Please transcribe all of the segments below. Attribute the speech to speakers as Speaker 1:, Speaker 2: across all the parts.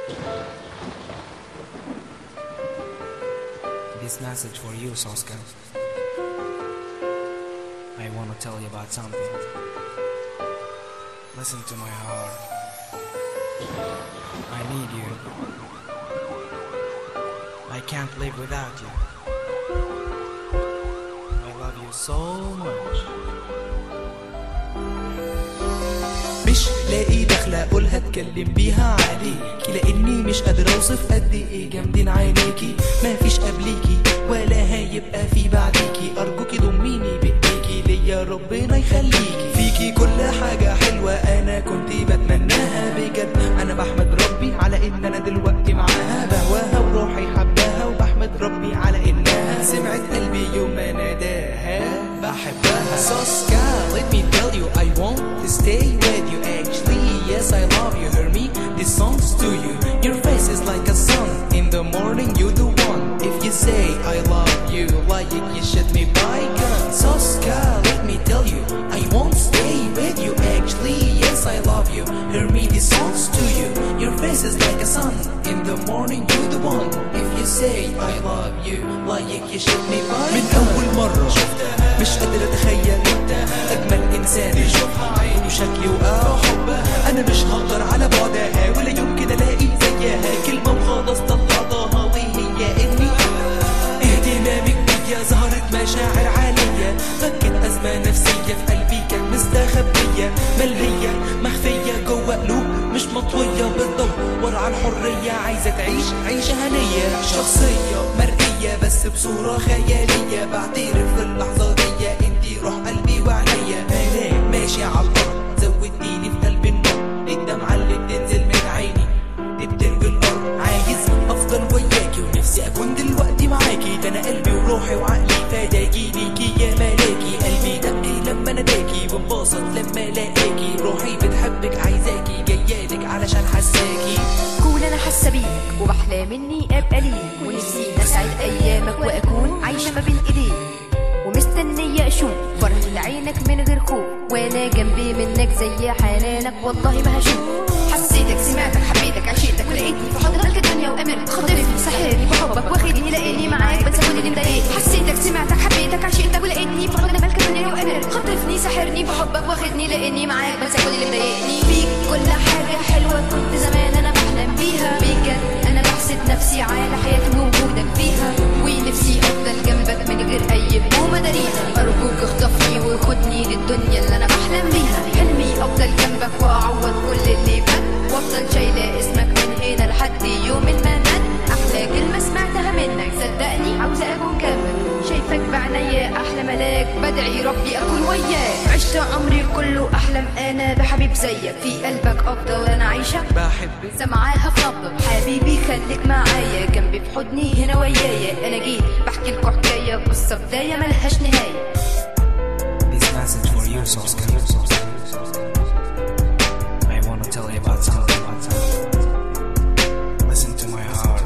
Speaker 1: This message for you, Soska. I want to tell you about something. Listen to my heart. I need you. I can't live without you. I love you so much.
Speaker 2: مش لاقي دخلة اقولها اتكلم بيها عليكي لاني مش قادر اوصف قد ايه جامدين عينيكي مفيش قبليكي ولا هيبقى في بعديكي ارجوكي ضميني بايديكي ليا ربنا يخليكي فيكي كل حاجة حلوة انا كنت بتمناها بجد انا بحمد ربي على ان انا دلوقتي معاها بهواها وروحي حباها وبحمد ربي على انها سمعت قلبي يوم ما ناداها بحبها Soska, let me tell you I want to stay with you Actually, yes I love you Hear me, this song's to you Your face is like a sun In the morning you the one If you say I love you Like it, you should me by gun Soska, let me tell you I won't stay with you Actually, yes I love you Hear me, this song's to you Your face is like a sun In the morning you the one If you say I love you Like it, you should me by من أول مرة شفتها مش قادر أتخيل أجمل إنسان يشوفها عيني وشكلي وآه حبها أنا مش هقدر على بعدها ولا يمكن ألاقي زيها كلمة وخلاص طلعتها وهي إني اهتمامك بيا ظهرت مشاعر عالية فكت أزمة نفسية في قلبي كانت مستخبية ملهية مخفية جوا قلوب مش مطوية بتدور على الحرية عايزة تعيش عيشة هنية شخصية مرئية بس بصورة خيالية بعترف في اللحظة دي انتي روح قلبي وعينيا ملاك ماشي على الأرض زودتيني في قلبي النار الدمعة اللي بتنزل من عيني دي بتروي الأرض عايز أفضل وياكي ونفسي أكون دلوقتي معاكي ده أنا قلبي وروحي وعقلي فداكي ليكي يا ملاكي قلبي دقي لما ناداكي وانبسط لما لاقاكي روحي بتحبك عايزاكي جايالك علشان حساكي
Speaker 3: كون انا حاسه بيك وبحلم اني ابقى ليك ونفسي اسعد ايامك واكون عايشه ما بين ايديك ومستنيه اشوف فرحة عينك من غير خوف وانا جنبي منك زي حنانك والله ما هشوف حسيتك سمعتك حبيتك عشيتك ولقيتني في حضن ملك الدنيا وامرت خطفتني سحرني بحبك واخدني لاني معاك بنسى كل اللي مضايقني حسيتك سمعتك حبيتك عشيتك ولقيتني في حضن ملك الدنيا وامرت خطفني سحرني بحبك واخدني لاني معاك بنسى كل اللي مضايقني فيك كل حاجه حلوه كنت زمان انا بحلم بيها بجد انا بحسد نفسي على حياتي ووجودك فيها ونفسي افضل جنبك من غير اي هموم داريها ارجوك اخطفني وخدني للدنيا اللي انا بحلم بيها حلمي افضل جنبك واعوض كل اللي فات وافضل شايله اسمك من هنا لحد يوم الممات احلى كلمه سمعتها منك صدقني عاوزه اكون جنبك شايفك بعناية احلى ملاك بدعي ربي اكون وياك عشت عمري كله احلم انا بحبيب زيك في قلبك افضل انا عايشه
Speaker 2: بحبك
Speaker 3: سمعاها في نبض حبيبي خليك معايا جنبي في حضني هنا ويايا انا جيت بحكي لكم حكايه قصه بدايه ملهاش نهايه
Speaker 1: This message for you, Soska. I want to tell you about something. Listen to my heart.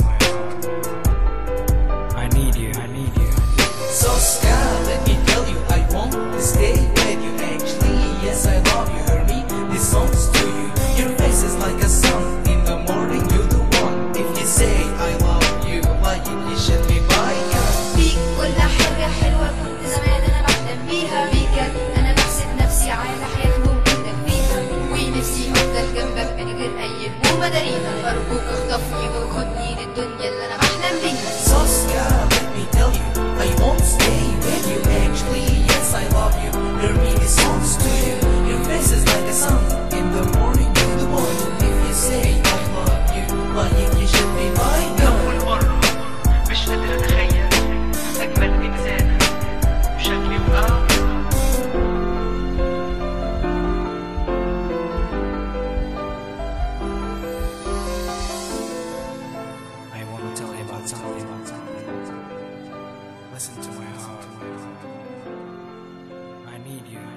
Speaker 1: I need you. I need you.
Speaker 2: Soska, let me tell you, I want to stay with you. Actually, yes, I love you. Hear me, this song's to you. Your face is like a sun in the morning. You're the one. If you say I love you, like it, you should be by
Speaker 3: فيك كل حاجة حلوة كنت زمان أنا بحلم بيها بجد أنا بحسد نفسي على حياتي ووجودك فيها ونفسي أفضل جنبك من غير أي هموم داريها أرجوك اخطفني وخدني للدنيا اللي أنا بحلم بيها
Speaker 2: Soska, let me tell you, I won't stay with you. Actually, yes, I love you. Hear me, this song's to you. Your face is like a sun in the morning. You're the one. If you say I love you, like it, you should be mine. أول مرة مش قادر أتخيل أجمل إنسانة وشكلي وآه
Speaker 1: I want to tell you about something. Listen to my heart. I need you.